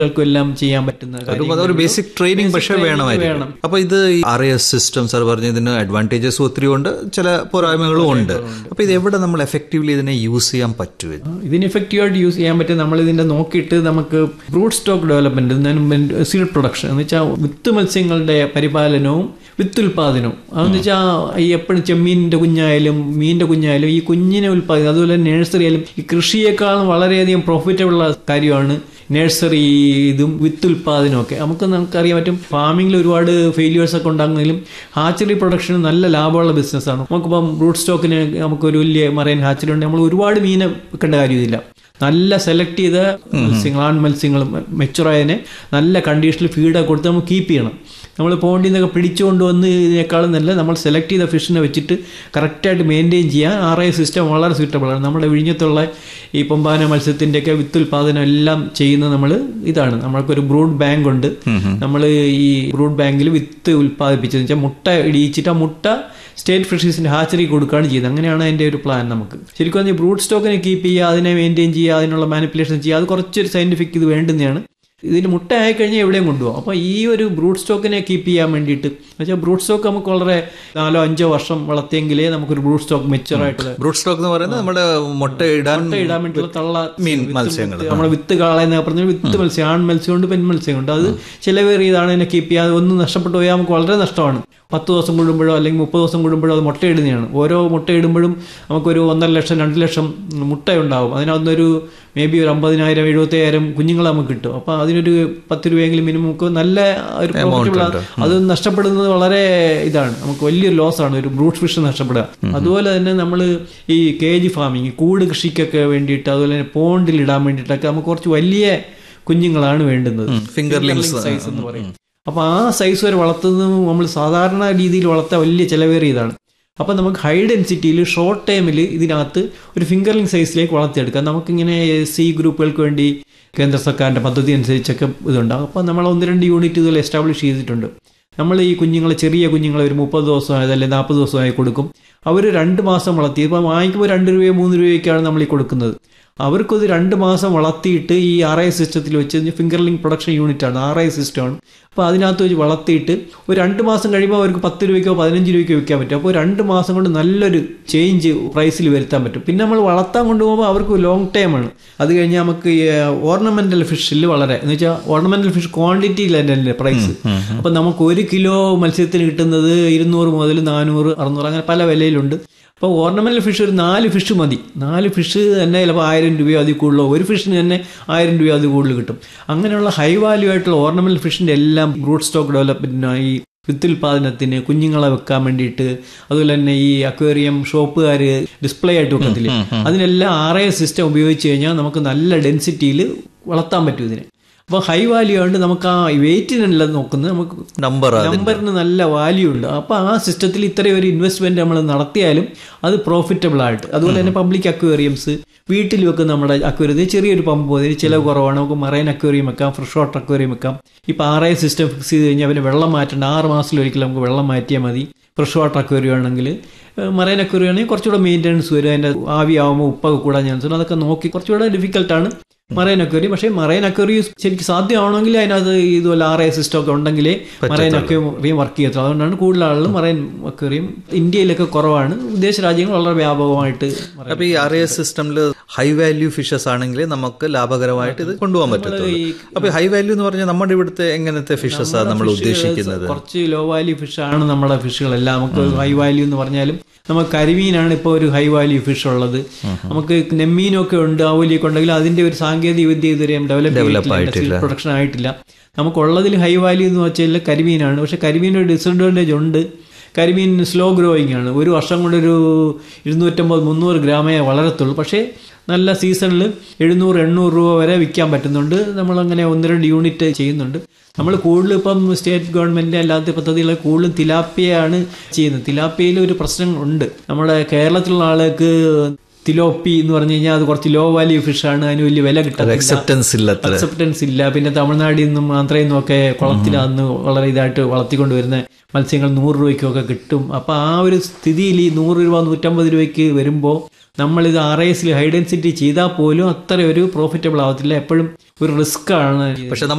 എല്ലാം ചെയ്യാൻ പറ്റുന്ന ഒരു കാര്യങ്ങൾ. ഒരു ബേസിക് ട്രെയിനിങ് പക്ഷേ training വേണമായിരിക്കും വേണം. അപ്പൊ ഇത് ആർ എസ് സിസ്റ്റം സാർ പറഞ്ഞ ഇതിന് അഡ്വാൻറ്റേജസ് ഒത്തിരി ഉണ്ട് ചില പോരായ്മകളും ഉണ്ട് അപ്പൊ ഇത് എവിടെ നമ്മൾ എഫക്റ്റീവ്ലി ഇതിനെ യൂസ് ചെയ്യാൻ പറ്റും ഇത്? ഇതിന് എഫക്റ്റീവായിട്ട് യൂസ് ചെയ്യാൻ പറ്റും നമ്മൾ ഇതിന്റെ നോക്കിയിട്ട് നമുക്ക് brood stock development seed production എന്ന് വെച്ചാൽ വിത്ത് മത്സ്യങ്ങളുടെ പരിപാലനവും വിത്ത് ഉൽപാദനവും അതെന്ന് വെച്ചാൽ ഈ എപ്പോഴും ചെമ്മീനിന്റെ കുഞ്ഞായാലും മീനിന്റെ കുഞ്ഞായാലും ഈ കുഞ്ഞിനെ ഉൽപ്പാദിക്കും അതുപോലെ നഴ്സറി ആയാലും ഈ കൃഷിയേക്കാളും വളരെയധികം പ്രോഫിറ്റബിൾ ഉള്ള കാര്യമാണ് നഴ്സറി ഇതും വിത്ത് ഉൽപാദനവും ഒക്കെ നമുക്ക് നമുക്കറിയാൻ പറ്റും ഫാമിങ്ങിൽ ഒരുപാട് ഫെയിലിയേഴ്സ് ഒക്കെ ഉണ്ടാകുന്നെങ്കിലും ഹാച്ചറി പ്രൊഡക്ഷൻ നല്ല ലാഭമുള്ള ബിസിനസ്സാണ് നമുക്കിപ്പം ബ്രൂഡ് സ്റ്റോക്കിന് നമുക്കൊരു വലിയ മറൈൻ ഹാച്ചറി ഉണ്ട് നമ്മൾ ഒരുപാട് മീനെ വെക്കേണ്ട കാര്യമില്ല നല്ല സെലക്ട് ചെയ്ത മത്സ്യങ്ങൾ ആൺ മത്സ്യങ്ങൾ മെച്ചുറായതിനെ നല്ല കണ്ടീഷനിൽ ഫീഡൊക്കെ കൊടുത്ത് നമുക്ക് കീപ്പ് ചെയ്യണം നമ്മൾ പോണ്ടിൽ നിന്നൊക്കെ പിടിച്ചുകൊണ്ട് വന്ന് ഇതിനേക്കാളും നല്ല നമ്മൾ സെലക്ട് ചെയ്ത ഫിഷിനെ വെച്ചിട്ട് കറക്റ്റായിട്ട് മെയിൻറ്റെയിൻ ചെയ്യാൻ ആർ ഐ സിസ്റ്റം വളരെ suitable ആണ് നമ്മുടെ വിഴിഞ്ഞത്തുള്ള ഈ പൊമ്പാന മത്സ്യത്തിൻ്റെയൊക്കെ വിത്ത് ഉൽപാദനം എല്ലാം ചെയ്യുന്നത് നമ്മൾ ഇതാണ് നമ്മൾക്കൊരു ബ്രൂഡ് ബാങ്ക് ഉണ്ട് നമ്മൾ ഈ ബ്രൂഡ് ബാങ്കിൽ വിത്ത് ഉൽപ്പാദിപ്പിച്ചതെന്ന് വെച്ചാൽ മുട്ട ഇടിയിച്ചിട്ട് ആ മുട്ട സ്റ്റേറ്റ് ഫിഷീസിന്റെ ഹാച്ചറി കൊടുക്കുകയാണ് ചെയ്യുന്നത് അങ്ങനെയാണ് അതിന്റെ ഒരു പ്ലാൻ നമുക്ക് ശരിക്കും പറഞ്ഞാൽ ബ്രൂഡ് സ്റ്റോക്കിനെ കീപ്പ് ചെയ്യുക അതിനെ മെയിൻറ്റെയിൻ ചെയ്യുക അതിനുള്ള മാനിപ്പുലേഷൻ ചെയ്യുക അത് കുറച്ചൊരു സയന്റിഫിക് ഇത് വേണ്ടുന്നതാണ് ഇതിന് മുട്ട ആയിക്കഴിഞ്ഞാൽ എവിടെയും കൊണ്ടുപോകും അപ്പോൾ ഈ ഒരു ബ്രൂഡ് സ്റ്റോക്കിനെ കീപ്പ് ചെയ്യാൻ വേണ്ടിയിട്ട് വെച്ചാൽ ബ്രൂഡ് സ്റ്റോക്ക് നമുക്ക് വളരെ നാലോ അഞ്ചോ വർഷം വളർത്തിയെങ്കിലേ നമുക്കൊരു ബ്രൂഡ് സ്റ്റോക്ക് മെച്ചുവർ ആയിട്ടുള്ള ബ്രൂട്ട് സ്റ്റോക്ക് എന്ന് പറയുന്നത് നമ്മുടെ മുട്ട ഇടാൻ മുട്ട ഇടാൻ വേണ്ടിയുള്ള തള്ള മീൻ വിത്ത് മത്സ്യങ്ങൾ. വിത്ത് നമ്മുടെ വിത്ത് കാളയെന്ന് പറഞ്ഞാൽ വിത്ത് മത്സ്യം ആൺ മത്സ്യമുണ്ട് പെൺ മത്സ്യമുണ്ട് അത് ചിലവേറിയതാണ് ഇതിനെ കീപ്പ് ചെയ്യാതെ ഒന്നും നഷ്ടപ്പെട്ടു പോയാൽ നമുക്ക് വളരെ നഷ്ടമാണ് പത്ത് ദിവസം കൂടുമ്പോഴോ അല്ലെങ്കിൽ മുപ്പത് ദിവസം കൂടുമ്പോഴോ അത് മുട്ടയിടുന്നതാണ് ഓരോ മുട്ടയിടുമ്പോഴും നമുക്കൊരു ഒന്നര ലക്ഷം രണ്ട് ലക്ഷം മുട്ടയുണ്ടാവും അതിനകത്തൊരു മേ ബി ഒരു അമ്പതിനായിരം എഴുപത്തയ്യായിരം കുഞ്ഞുങ്ങൾ നമുക്ക് കിട്ടും അപ്പോൾ അതിനൊരു പത്ത് രൂപയെങ്കിലും മിനിമം നമുക്ക് നല്ല ഒരു പ്രോഫിറ്റബിൾ അത് നഷ്ടപ്പെടുന്നത് വളരെ ഇതാണ് നമുക്ക് വലിയൊരു ലോസ് ആണ് ഒരു ബ്രൂട്ട് ഫിഷ് നഷ്ടപ്പെടുക അതുപോലെ തന്നെ നമ്മൾ ഈ കേജ് ഫാമിങ് കൂട് കൃഷിക്കൊക്കെ വേണ്ടിയിട്ട് അതുപോലെ തന്നെ പോണ്ടിൽ ഇടാൻ വേണ്ടിയിട്ടൊക്കെ നമുക്ക് കുറച്ച് വലിയ കുഞ്ഞുങ്ങളാണ് വേണ്ടുന്നത് ഫിംഗർലിങ്സ് സൈസ് എന്ന് പറയും അപ്പൊ ആ സൈസ് വരെ വളർത്തുന്നത് നമ്മൾ സാധാരണ രീതിയിൽ വളർത്താൻ വലിയ ചിലവേറിയതാണ് അപ്പം നമുക്ക് ഹൈ ഡെൻസിറ്റിയിൽ ഷോർട്ട് ടൈമിൽ ഇതിനകത്ത് ഒരു ഫിംഗർലിംഗ് സൈസിലേക്ക് വളർത്തിയെടുക്കാം നമുക്കിങ്ങനെ സി ഗ്രൂപ്പുകൾക്ക് വേണ്ടി കേന്ദ്ര സർക്കാരിൻ്റെ പദ്ധതി അനുസരിച്ചൊക്കെ ഇതുണ്ടാകും അപ്പം നമ്മൾ ഒന്ന് രണ്ട് യൂണിറ്റ് ഇതിൽ എസ്റ്റാബ്ലിഷ് ചെയ്തിട്ടുണ്ട് നമ്മൾ ഈ കുഞ്ഞുങ്ങളെ ചെറിയ കുഞ്ഞുങ്ങളെ ഒരു മുപ്പത് ദിവസമായത് അല്ലെങ്കിൽ നാൽപ്പത് ദിവസമായി കൊടുക്കും അവർ രണ്ട് മാസം വളർത്തി ഇപ്പം വാങ്ങിക്കുമ്പോൾ രണ്ട് രൂപയോ മൂന്ന് രൂപയൊക്കെയാണ് നമ്മൾ ഈ കൊടുക്കുന്നത് അവർക്കത് രണ്ട് മാസം വളർത്തിയിട്ട് ഈ ആർ ഐ സിസ്റ്റത്തിൽ വെച്ച് ഫിംഗർലിംഗ് പ്രൊഡക്ഷൻ യൂണിറ്റ് ആണ് ആർ ഐ സിസ്റ്റമാണ് അപ്പോൾ അതിനകത്ത് വെച്ച് വളർത്തിയിട്ട് ഒരു രണ്ട് മാസം കഴിയുമ്പോൾ അവർക്ക് പത്ത് രൂപയ്ക്കോ പതിനഞ്ച് രൂപയ്ക്കോ വിൽക്കാൻ പറ്റും അപ്പോൾ രണ്ട് മാസം കൊണ്ട് നല്ലൊരു ചേഞ്ച് പ്രൈസിൽ വരുത്താൻ പറ്റും പിന്നെ നമ്മൾ വളർത്താൻ കൊണ്ടുപോകുമ്പോൾ അവർക്ക് ലോങ് ടൈം ആണ് അത് കഴിഞ്ഞാൽ നമുക്ക് ഓർണമെന്റൽ ഫിഷിൽ വളരെ എന്ന് വെച്ചാൽ ഓർണമെന്റൽ ഫിഷ് ക്വാണ്ടിറ്റിയിലല്ലേ പ്രൈസ് അപ്പം നമുക്ക് ഒരു കിലോ മത്സ്യത്തിന് കിട്ടുന്നത് ഇരുന്നൂറ് മുതൽ നാനൂറ് അറുന്നൂറ് അങ്ങനെ പല വിലയിലുണ്ട് അപ്പോൾ ഓർണമെന്റൽ ഫിഷ് ഒരു നാല് ഫിഷ് മതി നാല് ഫിഷ് തന്നെ ചിലപ്പോൾ ആയിരം രൂപയോ അതിൽ കൂടുതലോ ഒരു ഫിഷിന് തന്നെ ആയിരം രൂപയോ അതിൽ കൂടുതൽ കിട്ടും അങ്ങനെയുള്ള ഹൈ വാല്യൂ ആയിട്ടുള്ള ഓർണമെന്റൽ ഫിഷിന്റെ എല്ലാം ബ്രൂട്ട് സ്റ്റോക്ക് ഡെവലപ്മെന്റിനായി വിത്തുൽപാദനത്തിന് കുഞ്ഞുങ്ങളെ വെക്കാൻ വേണ്ടിയിട്ട് അതുപോലെ തന്നെ ഈ അക്വേറിയം ഷോപ്പുകാർ ഡിസ്പ്ലേ ആയിട്ട് വെക്കത്തില്ലേ അതിനെല്ലാം ആർ ഐ സിസ്റ്റം ഉപയോഗിച്ച് കഴിഞ്ഞാൽ നമുക്ക് നല്ല ഡെൻസിറ്റിയിൽ വളർത്താൻ പറ്റും ഇതിനെ അപ്പോൾ ഹൈ വാല്യൂ ആയതുകൊണ്ട് നമുക്ക് ആ വെയിറ്റിനല്ല നോക്കുന്നത് നമുക്ക് നമ്പർ നമ്പറിന് നല്ല വാല്യൂ ഉണ്ട് അപ്പോൾ ആ സിസ്റ്റത്തിൽ ഇത്രയും ഒരു ഇൻവെസ്റ്റ്മെന്റ് നമ്മൾ നടത്തിയാലും അത് പ്രോഫിറ്റബിൾ ആയിട്ട് അതുപോലെ തന്നെ പബ്ലിക് അക്വേറിയംസ് വീട്ടിൽ വെക്കുന്ന നമ്മുടെ അക്വേറിയത്തിൽ ചെറിയൊരു പമ്പ് മതി ചിലവ് കുറവാണ് നമുക്ക് മറൈൻ അക്വേറിയം വെക്കാം ഫ്രഷ് വാട്ടർ അക്വേറിയം വെക്കാം ഇപ്പോൾ ആർ ഐ സിസ്റ്റം ഫിക്സ് ചെയ്ത് കഴിഞ്ഞാൽ അവന് വെള്ളം മാറ്റേണ്ട ആറ് മാസത്തിലൊരിക്കലും നമുക്ക് വെള്ളം മാറ്റിയാൽ മതി ഫ്രഷ് വാട്ടർ അക്വേറിയം ആണെങ്കിൽ മറൈൻ അക്വേറിയം ആണെങ്കിൽ കുറച്ചുകൂടെ മെയിൻ്റനൻസ് വരും അതിൻ്റെ ആവിയാവുമ്പോൾ ഉപ്പൊക്കെ കൂടാൻ ചാൻസ് ഉണ്ട് അതൊക്കെ നോക്കി കുറച്ചുകൂടെ ഡിഫിക്കൽട്ടാണ് മറൈൻ അക്വേറിയം പക്ഷേ മറൈൻ അക്വേറിയം ശരിക്കും സാധ്യമാണെങ്കിൽ അതിനകത്ത് ഇതുപോലെ ആർ ഐ സിസ്റ്റം ഒക്കെ ഉണ്ടെങ്കിലേ മറൈൻ അക്വേറിയം വർക്ക് ചെയ്യത്തുള്ളൂ അതുകൊണ്ടാണ് കൂടുതൽ ആളുകൾ മറൈൻ അക്വേറിയം ഇന്ത്യയിലൊക്കെ കുറവാണ് വിദേശ രാജ്യങ്ങൾ വളരെ വ്യാപകമായിട്ട് അപ്പൊ ഈ ആർ എസ് സിസ്റ്റമിൽ ഹൈ വാല്യൂ ഫിഷസ് ആണെങ്കിൽ നമുക്ക് ലാഭകരമായിട്ട് ഇത് കൊണ്ടുപോകാൻ പറ്റത്തുള്ളൂ അപ്പൊ ഹൈ വാല്യൂ എന്ന് പറഞ്ഞാൽ നമ്മുടെ ഇവിടുത്തെ എങ്ങനത്തെ ഫിഷസ് ആണ് നമ്മൾ ഉദ്ദേശിക്കുന്നത് കുറച്ച് ലോ വാല്യൂ ഫിഷാണ് നമ്മുടെ ഫിഷുകളെല്ലാം നമുക്ക് ഹൈ വാല്യൂ എന്ന് പറഞ്ഞാലും നമുക്ക് കരിമീനാണ് ഇപ്പോൾ ഒരു ഹൈ വാല്യൂ ഫിഷ് ഉള്ളത് നമുക്ക് നെമ്മീനൊക്കെ ഉണ്ട് ആവലിയൊക്കെ ഉണ്ടെങ്കിൽ അതിന്റെ ഒരു സാങ്കേതിക വിദ്യ ഇതുവരെ ഡെവലപ്പ് ചെയ്തിട്ടില്ല പ്രൊഡക്ഷൻ ആയിട്ടില്ല നമുക്കുള്ളതിൽ ഹൈ വാല്യൂ എന്ന് വെച്ചാൽ കരിമീനാണ് പക്ഷെ കരിമീനൊരു ഡിസഡ്വാൻറ്റേജ് ഉണ്ട് കരിമീൻ സ്ലോ ഗ്രോയിങ് ആണ് ഒരു വർഷം കൊണ്ടൊരു ഇരുന്നൂറ്റമ്പത് മുന്നൂറ് ഗ്രാമേ വളരത്തുള്ളൂ പക്ഷേ നല്ല സീസണിൽ എഴുന്നൂറ് എണ്ണൂറ് രൂപ വരെ വിൽക്കാൻ പറ്റുന്നുണ്ട് നമ്മളങ്ങനെ ഒന്ന് രണ്ട് യൂണിറ്റ് ചെയ്യുന്നുണ്ട് നമ്മൾ കൂടുതൽ ഇപ്പം സ്റ്റേറ്റ് ഗവൺമെൻറ് അല്ലാത്ത പദ്ധതികൾ കൂടുതലും തിലാപ്പിയാണ് ചെയ്യുന്നത് തിലാപ്പിയയിൽ ഒരു പ്രശ്നം ഉണ്ട് നമ്മുടെ കേരളത്തിലുള്ള ആൾക്ക് തിലോപ്പി എന്ന് പറഞ്ഞു കഴിഞ്ഞാൽ അത് കുറച്ച് ലോ വാല്യൂ ഫിഷാണ് അതിന് വലിയ വില കിട്ടുന്നത് അക്സെപ്റ്റൻസ് ഇല്ല അത്ര അക്സെപ്റ്റൻസ് ഇല്ല പിന്നെ തമിഴ്നാട്ടിൽ നിന്നും ആന്ധ്രയിൽ നിന്നും ഒക്കെ കുളത്തിലന്ന് വളരെ ഇതായിട്ട് വളർത്തിക്കൊണ്ട് വരുന്ന മത്സ്യങ്ങൾ നൂറ് രൂപയ്ക്കൊക്കെ കിട്ടും അപ്പോൾ ആ ഒരു സ്ഥിതിയിൽ ഈ നൂറ് രൂപ നൂറ്റമ്പത് രൂപയ്ക്ക് വരുമ്പോൾ നമ്മളിത് ആർ ഐ എസിൽ ഹൈ ഡെൻസിറ്റി ചെയ്താൽ പോലും അത്ര ഒരു പ്രോഫിറ്റബിൾ ആവത്തില്ല എപ്പോഴും ഒരു റിസ്ക് ആണ് പക്ഷെ